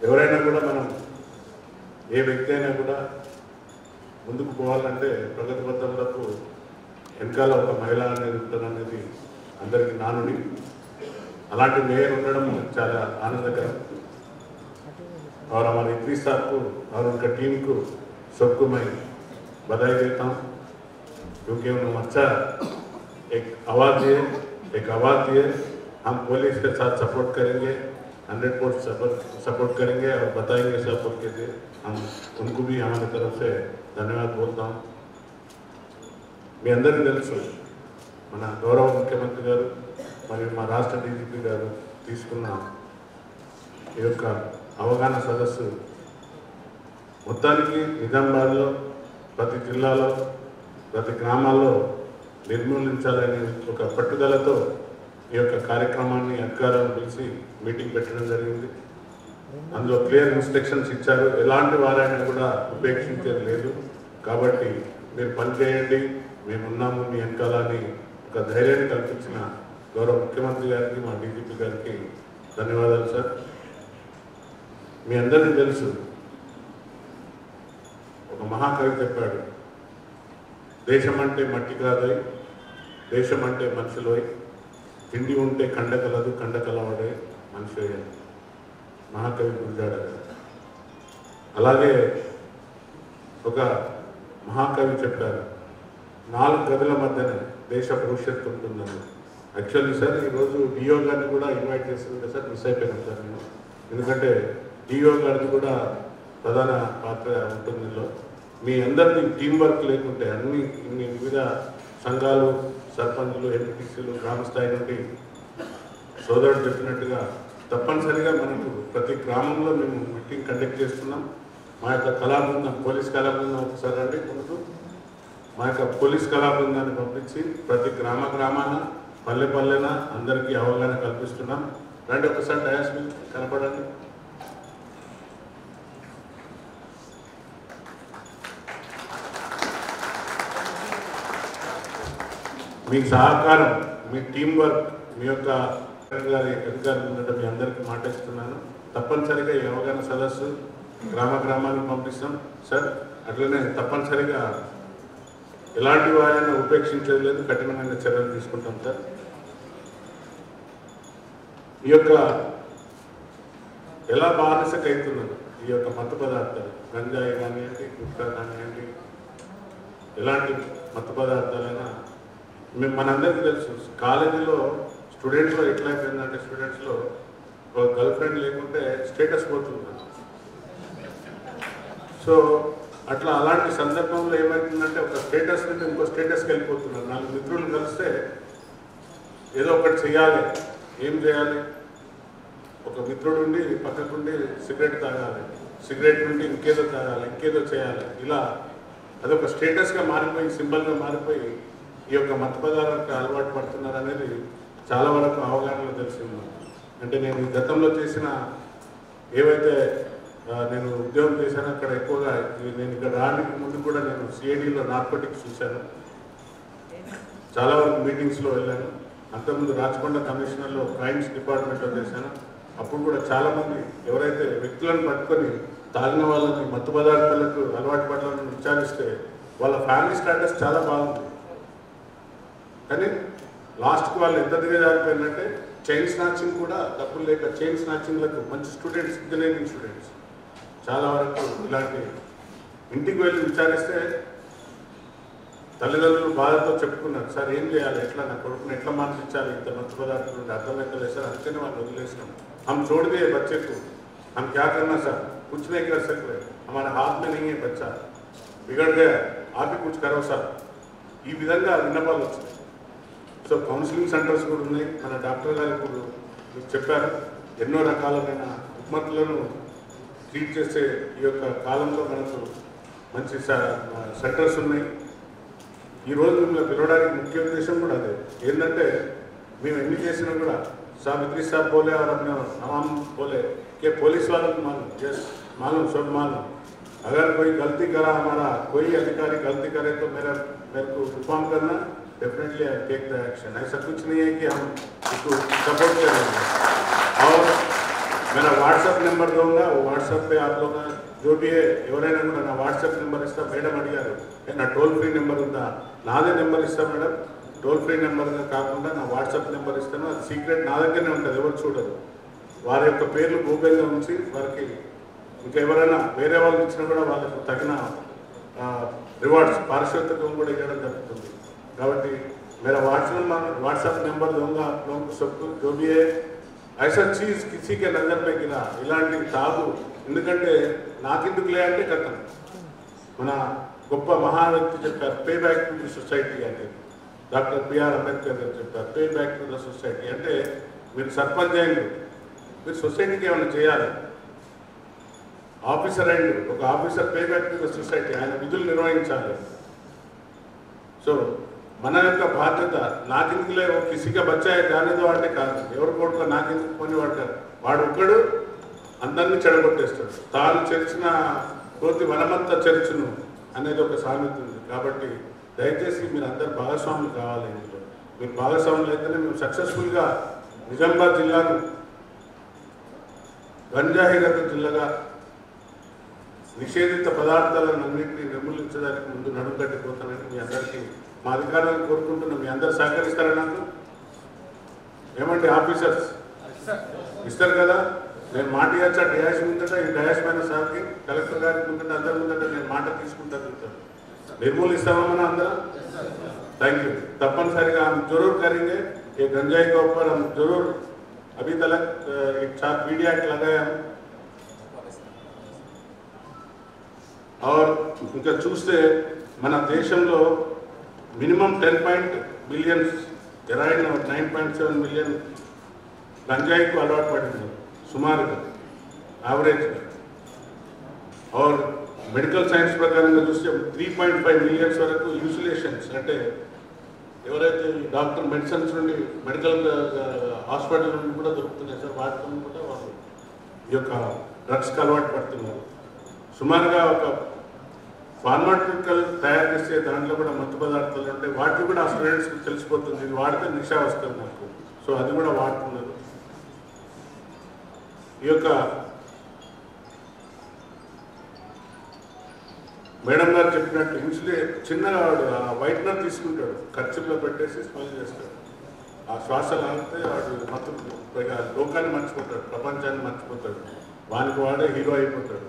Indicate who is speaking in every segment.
Speaker 1: ఎవరైనా కూడా మనం ఏ వ్యక్తి అయినా కూడా ముందుకు పోవాలంటే ప్రగతి పత్రంలకు వెనకాల ఒక మహిళ అనేది ఉంటుందనేది అందరికీ నానుడి అలాంటి మేయర్ ఉండడం చాలా ఆనందకరం और हमारे इतनी साहब को और उनका टीम को सबको मैं बधाई देता हूँ क्योंकि उन्होंने अच्छा एक आवाज़ दिए एक आवाज़ दिए हम पुलिस के साथ सपोर्ट करेंगे हंड्रेड परसेंट सपोर्ट सपोर्ट करेंगे और बताएंगे सपोर्ट के लिए हम उनको भी हमारी तरफ से धन्यवाद बोलता हूँ మీ అందరికీ తెలుసు మన గౌరవ ముఖ్యమంత్రి గారు మరియు మా రాష్ట్ర డీజీపీ గారు తీసుకున్న ఈ యొక్క అవగాహన సదస్సు మొత్తానికి నిజామాబాద్లో ప్రతి జిల్లాలో ప్రతి గ్రామాల్లో నిర్మూలించాలనే ఒక పట్టుదలతో ఈ యొక్క కార్యక్రమాన్ని అధికారులను పిలిచి మీటింగ్ పెట్టడం జరిగింది అందులో క్లియర్ ఇన్స్ట్రక్షన్స్ ఇచ్చారు ఎలాంటి వారైనా కూడా ఉపేక్షించేది లేదు కాబట్టి మీరు పనిచేయండి మేము ఉన్నాము మీ వెనకాల అని ఒక ధైర్యాన్ని కల్పించిన గౌరవ ముఖ్యమంత్రి గారికి మా డీజీపీ గారికి ధన్యవాదాలు సార్ మీ అందరికీ తెలుసు ఒక మహాకవి చెప్పాడు దేశం అంటే మట్టి కాదోయ్ దేశం అంటే మనుషులోయ్ తిండి ఉంటే కండ కలదు కండ కలవడే మనిషి అని. మహాకవి గురిజాడ గారు. అలాగే ఒక మహాకవి చెప్పారు నాలుగు గదుల మధ్యనే దేశ భవిష్యత్తు ఉంటుందని యాక్చువల్లీ సార్ ఈరోజు డిఓ గారిని కూడా ఇన్వైట్ చేసింది సార్ మిస్ అయిపోయినాం సార్ నేను ఎందుకంటే డిఓ గారిది కూడా ప్రధాన పాత్ర ఉంటుంది ఇందులో మీ అందరిది టీం వర్క్ లేకుంటే అన్ని ఇన్ని వివిధ సంఘాలు సర్పంచులు ఎంపీటీసీలు గ్రామ స్థాయి నుండి సోదరుడు చెప్పినట్టుగా తప్పనిసరిగా మనకు ప్రతి గ్రామంలో మేము మీటింగ్ కండక్ట్ చేస్తున్నాం మా యొక్క కళాబృందం పోలీస్ కళాబృందం ఒకసారి అండి ముందు మా యొక్క పోలీస్ కళాబృందాన్ని పంపించి ప్రతి గ్రామ గ్రామాన పల్లె పల్లెన అందరికీ అవగాహన కల్పిస్తున్నాం రండి ఒకసారి డయాస్ మీద కనపడండి మీ సహకారం మీ టీం వర్క్ మీ యొక్క గారి అధికారులు ఉండటం మీ అందరికీ మాటిస్తున్నాను తప్పనిసరిగా ఈ అవగాహన సదస్సు గ్రామ గ్రామానికి పంపిస్తాం సార్ అట్లనే తప్పనిసరిగా ఎలాంటి వారైనా ఉపేక్షించేది లేదు కఠినమైన చర్యలు తీసుకుంటాం సార్ ఈ యొక్క ఎలా బానిసకు అవుతున్నారు ఈ యొక్క మత్తు పదార్థాలు గంజాయి కానివ్వండి గుట్కా కానివ్వండి ఎలాంటి మత్తు పదార్థాలైనా మేము మనందరికీ తెలుసు కాలేజీలో స్టూడెంట్స్లో ఎట్లా అయిపోయిందంటే స్టూడెంట్స్లో ఒక గర్ల్ ఫ్రెండ్ లేకుంటే స్టేటస్ పోతుంది సో అట్లా అలాంటి సందర్భంలో ఏమవుతుందంటే ఒక స్టేటస్ నుంచి ఇంకో స్టేటస్కి వెళ్ళిపోతున్నారు నాలుగు మిత్రులు కలిస్తే ఏదో ఒకటి చేయాలి ఏం చేయాలి ఒక మిత్రుడు ఉండి పక్కకుండి సిగరెట్ తాగాలి సిగరెట్ నుండి ఇంకేదో తాగాలి ఇంకేదో చేయాలి ఇలా అదొక స్టేటస్గా మారిపోయి సింబల్గా మారిపోయి ఈ యొక్క మత పదార్థాలకు అలవాటు పడుతున్నారు అనేది చాలా వరకు అవగాహనలో తెలిసింది అంటే నేను ఈ గతంలో చేసిన ఏవైతే ఆ, నేను ఉద్యోగం చేశానో అక్కడ ఎక్కువగా ఈ- నేను ఇక్కడ రావడానికి ముందు కూడా నేను సిఐడిలో నార్కోటిక్స్ చూశాను చాలా వరకు మీటింగ్స్లో వెళ్ళాను అంతకుముందు రాచకొండ కమిషనర్లో క్రైమ్స్ డిపార్ట్మెంట్లో చేశాను అప్పుడు కూడా చాలా మంది ఎవరైతే వ్యక్తులను పట్టుకొని తాగిన వాళ్ళని మత్తు పదార్థాలకు అలవాటు పడాలని విచారిస్తే వాళ్ళ ఫ్యామిలీ స్టాటస్ చాలా బాగుంది కానీ లాస్ట్కి వాళ్ళు ఎంత దిగజారిపోయిందంటే చైన్ స్నాచింగ్ కూడా డబ్బులు లేక చైన్ స్నాచింగ్లకు మంచి స్టూడెంట్స్ ఇంజనీరింగ్ స్టూడెంట్స్ చాలా వరకు ఇలాంటి ఇంటికి వెళ్ళి విచారిస్తే తల్లిదండ్రులు బాధతో చెప్పుకున్నారు సార్ ఏం చేయాలి ఎట్లా నా కొడుకుని ఎట్లా మాన్పించాలి ఇంత మత్తు పదార్థాలు ఉంటే అర్థమవుతలేదు సార్ అందుకనే వాళ్ళు వదిలేసినాం हम छोड़ दिए बच्चे को हम क्या करना सर कुछ नहीं कर सकते हमारे हाथ में नहीं है बच्चा बिगड़ गया आप ही कुछ करो సార్ ఈ విధంగా విన్నపాలు వచ్చాయి సో కౌన్సిలింగ్ సెంటర్స్ కూడా ఉన్నాయి మన డాక్టర్ గారు ఇప్పుడు మీకు చెప్పారు ఎన్నో రకాలమైన రుగ్మతులను ట్రీట్ చేసే ఈ యొక్క కాలంలో మనకు మంచి సెంటర్స్ ఉన్నాయి ఈ రోజు మిమ్మల్ని పిలవడానికి ముఖ్య ఉద్దేశం కూడా అదే ఏంటంటే మేము ఎన్ని చేసినా కూడా सावित्री साहब बोले और अपने तमाम बोले कि पुलिस वालों को मालूम यस मालूम सब मालूम अगर कोई गलती करा हमारा कोई अधिकारी गलती करे तो मेरा मेरे को इन्फॉर्म करना definitely I take the action ऐसा कुछ नहीं है कि हम इसको सपोर्ट करेंगे और मेरा व्हाट्सएप नंबर दूंगा वो व्हाट्सएप पे आप लोग जो भी है ఎవరైనా కూడా నా వాట్సాప్ నెంబర్ ఇస్తా మేడం అడిగారు ఏ, నా టోల్ ఫ్రీ నెంబర్ ఉందా నాదే నెంబర్ ఇస్తా మేడం టోల్ ఫ్రీ నెంబర్గా కాకుండా నా వాట్సాప్ నెంబర్ ఇస్తాను అది సీక్రెట్ నా దగ్గరనే ఉంటుంది ఎవరు చూడరు వారి యొక్క పేర్లు గోప్యంగా ఉంచి వారికి ఇంకా ఎవరైనా వేరే వాళ్ళు ఇచ్చినా కూడా వాళ్ళకు తగిన రివార్డ్స్ పారితోషికం కూడా ఇవ్వడం జరుగుతుంది కాబట్టి मेरा व्हाट्सएप व्हाट्सएप नंबर दूंगा आप लोगों को सबको जो भी है ऐसा चीज किसी के नजर में गिरा ఇలాంటి తాగు ఎందుకంటే నాకెందుకులే అంటే కథం మన గొప్ప మహా వ్యక్తి చెప్పారు pay back to the society అని డాక్టర్ బిఆర్ అంబేద్కర్ గారు చెప్పారు pay back to the society అంటే మీరు సర్పంచ్ అయ్యిండు మీరు సొసైటీకి ఏమైనా చేయాలి ఆఫీసర్ అయ్యిండు ఒక officer pay back to the society ఆయన విధులు నిర్వహించాలి సో మన యొక్క బాధ్యత నాకెందుకులే ఓ కిసిగా బచ్చాయి దానిదో అంటే కాదు ఎవరు కొడుకో నాకెందుకు కొని వాడతారు వాడు ఒక్కడు అందరినీ చెడగొట్టేస్తాడు తాను చెరిచిన కోతి వనమంతా చెరుచును అనేది ఒక సామెత ఉంది కాబట్టి దయచేసి మీరు అందరు భాగస్వాములు కావాలి ఇందులో మీరు భాగస్వాములు అయితేనే మేము సక్సెస్ఫుల్గా నిజామాబాద్ జిల్లాను గంజాయి రహిత జిల్లాగా నిషేధిత పదార్థాలను అన్నింటినీ నిర్మూలించడానికి ముందు నడుము కట్టిపోతానని మీ అందరికీ మా అధికారులను కోరుకుంటున్నాం మీ అందరు సహకరిస్తారా నాకు ఏమంటే ఆఫీసర్స్ ఇస్తారు కదా నేను మాట ఇవ్వచ్చా డయాష్ ముందట ఈ డయాష్ పైన సార్కి కలెక్టర్ గారికి ముందట అందరి ముందట నేను మాట తీసుకుంటాను చెప్తాను నిర్మూలిస్తామా మనం అందరం थैंक यू तपनसरिगा हम जरूर करेंगे ये गंजाई के ऊपर हम जरूर अभी तक अ, एक चार मीडिया एक्ट लगाए हम और ఇంకా చూస్తే మన దేశంలో minimum ten point millions around nine point seven million గంజాయికు అలవాటు పడింది సుమారుగా యావరేజ్గా और మెడికల్ సైన్స్ ప్రకారంగా చూస్తే త్రీ పాయింట్ ఫైవ్ మిలియన్స్ వరకు యూసిలేషన్స్ అంటే ఎవరైతే ఈ డాక్టర్ మెడిసిన్స్ నుండి మెడికల్ హాస్పిటల్ నుండి కూడా దొరుకుతున్నాయి సార్ వాటితో కూడా వాళ్ళు ఈ యొక్క డ్రగ్స్కి అలవాటు పడుతున్నారు సుమారుగా ఒక ఫార్మాటికల్ తయారు చేసే దాంట్లో కూడా మత్తు పదార్థాలు ఉంటాయి వాటిని కూడా ఆ స్టూడెంట్స్కి తెలిసిపోతుంది ఇది వాడితే నిషా వస్తుంది నాకు సో అది కూడా వాడుతున్నారు ఈ యొక్క మేడం గారు చెప్పినట్టు ఇన్సులే చిన్నగా వాడు ఆ వైట్నర్ తీసుకుంటాడు ఖర్చులో పెట్టేసి స్మెల్ చేస్తాడు ఆ శ్వాస లాగితే వాడు మొత్తం పైగా లోకాన్ని మర్చిపోతాడు ప్రపంచాన్ని మర్చిపోతాడు వానికి వాడే హీరో అయిపోతాడు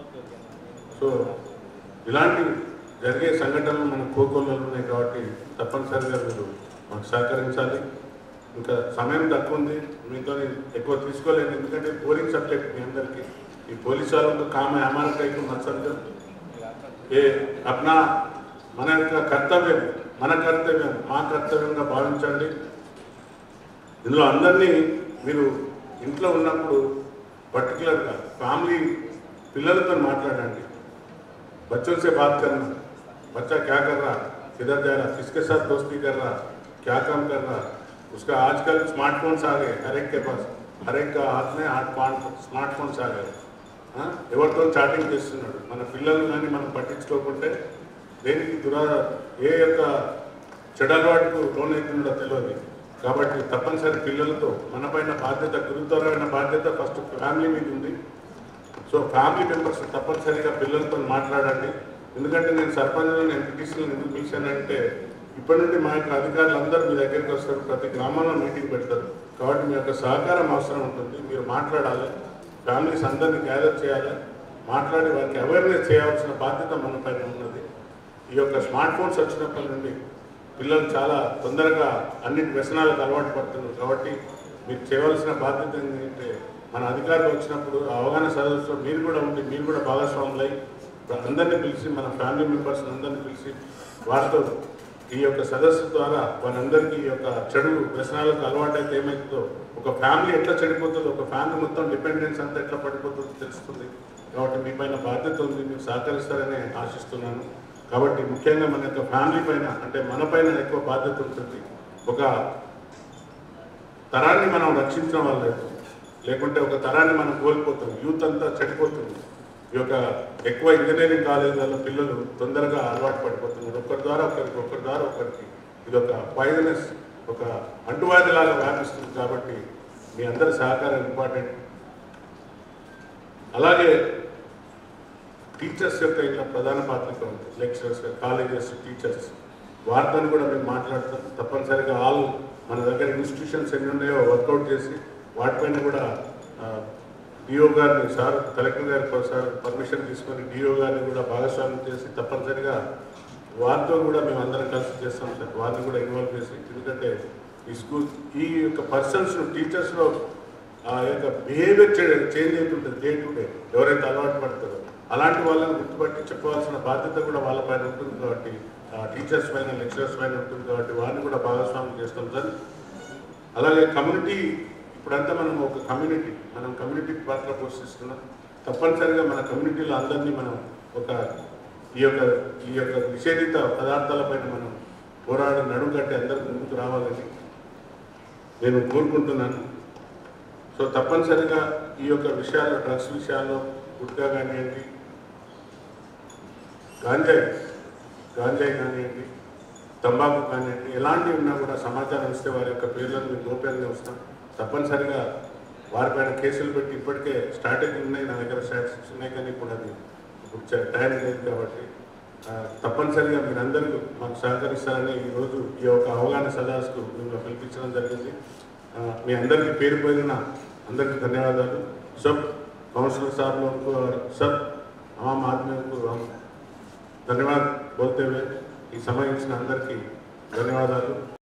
Speaker 1: సో ఇలాంటి జరిగే సంఘటనలు మన కోకోల్లో ఉన్నాయి కాబట్టి తప్పనిసరిగా మీరు మాకు సహకరించాలి ఇంకా సమయం తక్కువ ఉంది మీతో ఎక్కువ తీసుకోలేను ఎందుకంటే పోలింగ్ సబ్జెక్ట్ మీ అందరికీ ఈ పోలీసు వాళ్ళతో కామ హమార కైకు మత్సర్గం ఏ అప్నా మన యొక్క కర్తవ్యం మన కర్తవ్యం మా కర్తవ్యంగా భావించండి ఇందులో అందరినీ మీరు ఇంట్లో ఉన్నప్పుడు పర్టికులర్గా ఫ్యామిలీ పిల్లలతో మాట్లాడండి बच्चों से बात करना बच्चा क्या कर रहा किधर जा रहा किसके साथ दोस्ती कर रहा क्या काम कर रहा उसका आजकल स्मार्टफोन्स आ गए हर एक के पास हर एक का हाथ में हाथ पान స్మార్ట్ఫోన్స్ ఆ గए ఆ? ఎవరితో చాటింగ్ చేస్తున్నాడు మన పిల్లలు కానీ మనం పట్టించుకోకుంటే దేనికి దురా ఏ యొక్క చెడు అలవాటుకు లోనవుతుందో తెలియదు కాబట్టి తప్పనిసరి పిల్లలతో మన పైన బాధ్యత గురుతరమైన బాధ్యత ఫస్ట్ ఫ్యామిలీ మీద ఉంది సో ఫ్యామిలీ మెంబర్స్ తప్పనిసరిగా పిల్లలతో మాట్లాడండి ఎందుకంటే నేను సర్పంచులను ఎంపీటీసీలను ఎందుకు పిలిచానంటే ఇప్పటి నుండి మా యొక్క అధికారులు అందరూ మీ దగ్గరికి వస్తారు ప్రతి గ్రామంలో మీటింగ్ పెడతారు కాబట్టి మీ యొక్క సహకారం అవసరం ఉంటుంది మీరు మాట్లాడాలి ఫ్యామిలీస్ అందరినీ గ్యాదర్ చేయాలి మాట్లాడి వారికి అవేర్నెస్ చేయాల్సిన బాధ్యత మన పైన ఉన్నది ఈ యొక్క స్మార్ట్ ఫోన్స్ వచ్చినప్పటి నుండి పిల్లలు చాలా తొందరగా అన్నిటి వ్యసనాలకు అలవాటు పడుతున్నారు కాబట్టి మీరు చేయవలసిన బాధ్యత ఏంటంటే మన అధికారులు వచ్చినప్పుడు ఆ అవగాహన సదస్సులో మీరు కూడా ఉండి మీరు కూడా భాగస్వాములై అందరినీ పిలిచి మన ఫ్యామిలీ మెంబర్స్ అందరినీ పిలిచి వారితో ఈ యొక్క సదస్సు ద్వారా వారందరికీ ఈ యొక్క చెడు వ్యసనాలకు అలవాటైతే ఏమవుతుందో ఒక ఫ్యామిలీ ఎట్లా చెడిపోతుందో ఒక ఫ్యామిలీ మొత్తం డిపెండెన్స్ అంతా ఎట్లా పడిపోతుందో తెలుస్తుంది కాబట్టి మీ పైన బాధ్యత ఉంది మీరు సహకరిస్తారని ఆశిస్తున్నాను కాబట్టి ముఖ్యంగా మన యొక్క ఫ్యామిలీ పైన అంటే మన పైన ఎక్కువ బాధ్యత ఉంటుంది ఒక తరాన్ని మనం రక్షించడం వల్ల లేకుంటే ఒక తరాన్ని మనం కోల్పోతాం యూత్ అంతా చెడిపోతుంది ఈ యొక్క ఎక్కువ ఇంజనీరింగ్ కాలేజీలలో పిల్లలు తొందరగా అలవాటు పడిపోతున్నారు ఒకరి ద్వారా ఒకరికి ఒకరి ద్వారా ఒకరికి ఇది ఒక పాయిజనస్ ఒక అంటువ్యాధి లాగా వ్యాపిస్తుంది కాబట్టి మీ అందరి సహకారం ఇంపార్టెంట్ అలాగే టీచర్స్ యొక్క ఇలా ప్రధాన పాత్రిక ఉంటుంది లెక్చరర్స్ కాలేజెస్ టీచర్స్ వారితో కూడా మేము మాట్లాడతాం తప్పనిసరిగా ఆల్ మన దగ్గర ఇన్స్టిట్యూషన్స్ ఎన్ని ఉన్నాయో వర్కౌట్ చేసి వాటిపైన కూడా డిఓ గారిని సార్ కలెక్టర్ గారి సార్ పర్మిషన్ తీసుకొని డిఓ గారిని కూడా భాగస్వామ్యం చేసి తప్పనిసరిగా వారితో కూడా మేము అందరం కలిసి చేస్తాం సార్ వారిని కూడా ఇన్వాల్వ్ చేసి ఎందుకంటే ఈ స్కూల్ ఈ యొక్క పర్సన్స్ టీచర్స్లో ఆ యొక్క బిహేవియర్ చేంజ్ అవుతుంటుంది డే టు డే ఎవరైతే అలవాటు పడతారో అలాంటి వాళ్ళని గుర్తుపట్టి చెప్పవలసిన బాధ్యత కూడా వాళ్ళ పైన ఉంటుంది కాబట్టి టీచర్స్ పైన లెక్చరర్స్ పైన ఉంటుంది కాబట్టి వారిని కూడా భాగస్వామ్యం చేస్తాం సార్ అలాగే కమ్యూనిటీ ఇప్పుడంతా మనం ఒక కమ్యూనిటీ మనం కమ్యూనిటీ పాత్ర పోషిస్తున్నాం తప్పనిసరిగా మన కమ్యూనిటీలో అందరినీ మనం ఒక ఈ యొక్క ఈ యొక్క నిషేధిత పదార్థాలపైన మనం పోరాడి నడుము కట్టి అందరూ ముందుకు రావాలని నేను కోరుకుంటున్నాను సో తప్పనిసరిగా ఈ యొక్క విషయాల్లో డ్రగ్స్ విషయాల్లో గుట్కా కానివ్వండి గాంజాయి గాంజాయి కానివ్వండి తంబాకు కానివ్వండి ఎలాంటివి ఉన్నా కూడా సమాచారం ఇస్తే వారి యొక్క పేర్లను మేము గోప్యంగా వస్తాం తప్పనిసరిగా వారిపైన కేసులు పెట్టి ఇప్పటికే స్ట్రాటజీ ఉన్నాయి నా దగ్గర స్టాటిస్టిక్స్ ఉన్నాయి కానీ ఇప్పుడు అది ఇప్పుడు చ- టైం లేదు కాబట్టి ఆ, తప్పనిసరిగా మీరందరూ మాకు సహకరిస్తారని ఈరోజు ఈ యొక్క అవగాహన సదాస్కు మిమ్మల్ని పిలిపించడం జరిగింది ఆ, మీ అందరికీ పేరు పేరున అందరికీ ధన్యవాదాలు సబ్ కౌన్సిलर साहब लोग को और सब आम आदमियों को हम धन्यवाद बोलते हुए ఈ సమయం ఇచ్చిన అందరికీ ధన్యవాదాలు